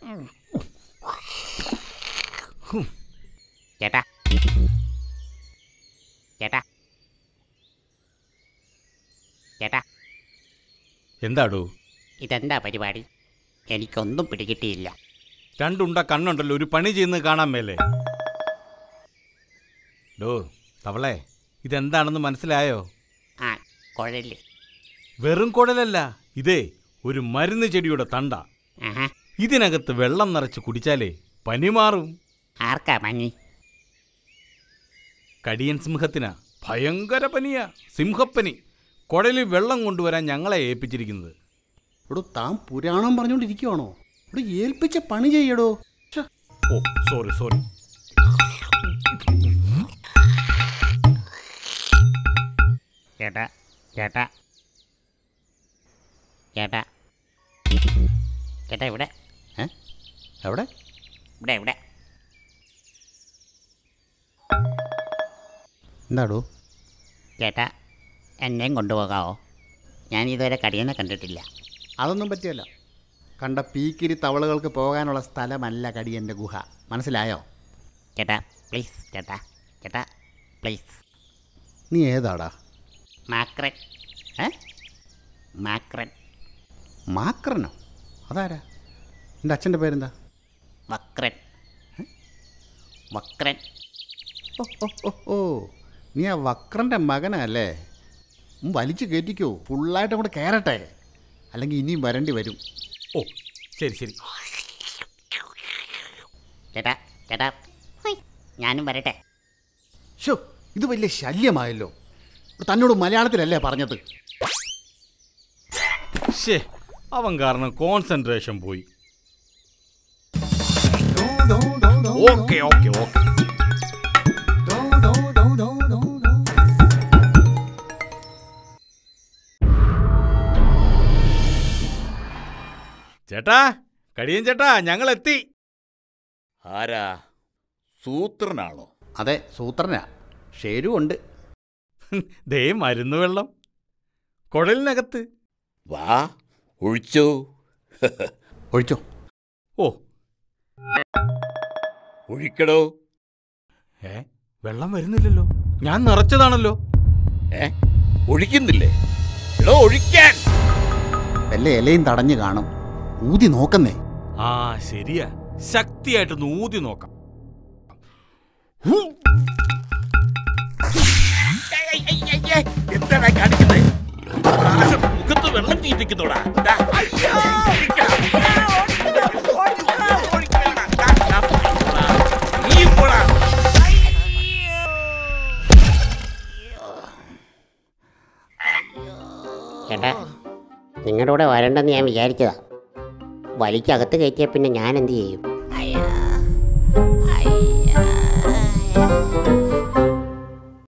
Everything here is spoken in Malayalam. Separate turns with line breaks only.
ചേട്ടാ ചേട്ടാ ചേട്ടാ
എന്താടോ
ഇതെന്താ പരിപാടി എനിക്കൊന്നും പിടികിട്ടിയില്ല
രണ്ടുണ്ട കണ്ണുണ്ടല്ലോ ഒരു പണി ചെയ്യുന്നത് കാണാൻ മേലേ ഡോ തവളെ ഇതെന്താണെന്ന് മനസ്സിലായോ
ആ കുഴല്
വെറും കുടലല്ല ഇതേ ഒരു മരുന്ന് ചെടിയുടെ തണ്ട
ആഹാ
ഇതിനകത്ത് വെള്ളം നിറച്ച് കുടിച്ചാലേ പനി മാറും
ആർക്കാ മഞ്ഞി
കടിയൻ സിംഹത്തിനാ ഭയങ്കര പനിയാ സിംഹപ്പനി കുടലിൽ വെള്ളം കൊണ്ടുവരാൻ ഞങ്ങളെ ഏൽപ്പിച്ചിരിക്കുന്നത്
ഇവിടെ താൻ പുരാണം പറഞ്ഞുകൊണ്ടിരിക്കുവാണോ ഇവിടെ ഏൽപ്പിച്ച പണി ചെയ്യടോ ഛെ,
ഓ സോറി സോറി
ചേട്ടാ ചേട്ടാ ചേട്ടാ ചേട്ടാ ഇവിടെ
ഏ? എവിടെ
ഇവിടെ ഇവിടെ
എന്താടോ
ചേട്ടാ എന്നെയും കൊണ്ടുപോകാമോ ഞാൻ ഇതുവരെ കടിയനെ കണ്ടിട്ടില്ല
അതൊന്നും പറ്റിയല്ല കണ്ട പീക്കിരി തവളകൾക്ക് പോകാനുള്ള സ്ഥലമല്ല കടിയൻ്റെ ഗുഹ മനസ്സിലായോ
ചേട്ടാ പ്ലീസ് ചേട്ടാ ചേട്ടാ പ്ലീസ്
നീ ഏതാടാ
മാക്രൻ
ഏ
മാക്രൻ
മാക്രനോ അതാരാ എൻ്റെ അച്ഛൻ്റെ പേരെന്താ
വക്രൻ വക്രൻ
ഓ ഓ ഓ ഓ നീ ആ വക്രൻ്റെ മകനല്ലേ ഉം, വലിച്ചു കയറ്റിക്കോ ഫുള്ളായിട്ട് അങ്ങോട്ട് കയറട്ടെ അല്ലെങ്കിൽ ഇനിയും വരേണ്ടി വരും
ഓ ശരി ശരി
ചേട്ടാ ചേട്ടാ ഹുയ്, ഞാനും വരട്ടെ
ഷോ ഇത് വലിയ ശല്യമായല്ലോ തന്നോട് മലയാളത്തിലല്ലേ പറഞ്ഞത്
ഷേ അവൻ കാരണം കോൺസെൻട്രേഷൻ പോയി ഓക്കെ ഓക്കെ ഓക്കെ ചേട്ടാ കടിയൻ ചേട്ടാ ഞങ്ങൾ എത്തി
ആരാ സൂത്രനാണോ
അതെ സൂത്രനാ ഷേരു ഉണ്ട്
ദേ മരുന്ന് വെള്ളം കുഴലിനകത്ത്
വാ ഒഴിച്ചോ
ഒഴിച്ചോ
ഓ
ഒഴിക്കടോ
ഏ വെള്ളം വരുന്നില്ലല്ലോ ഞാൻ നിറച്ചതാണല്ലോ
ഏ ഒഴിക്കുന്നില്ലേ എടോ ഒഴിക്കാൻ
വല്ല ഇലയും തടഞ്ഞു കാണും ഊതി നോക്കുന്നേ
ആ ശരിയാ ശക്തിയായിട്ടൊന്ന് ഊതി നോക്കാം
എന്താണ് കാണിക്കുന്നത് പ്രാശം മുഖത്ത് വെള്ളം തീറ്റിക്കുന്നോടാ ദാ. നീ പോടാ
ചേട്ടാ നിങ്ങളുടെ കൂടെ വരണ്ടെന്ന് ഞാൻ വിചാരിച്ചതാ വലിക്കകത്ത് കയറ്റിയ പിന്നെ ഞാൻ എന്ത് ചെയ്യും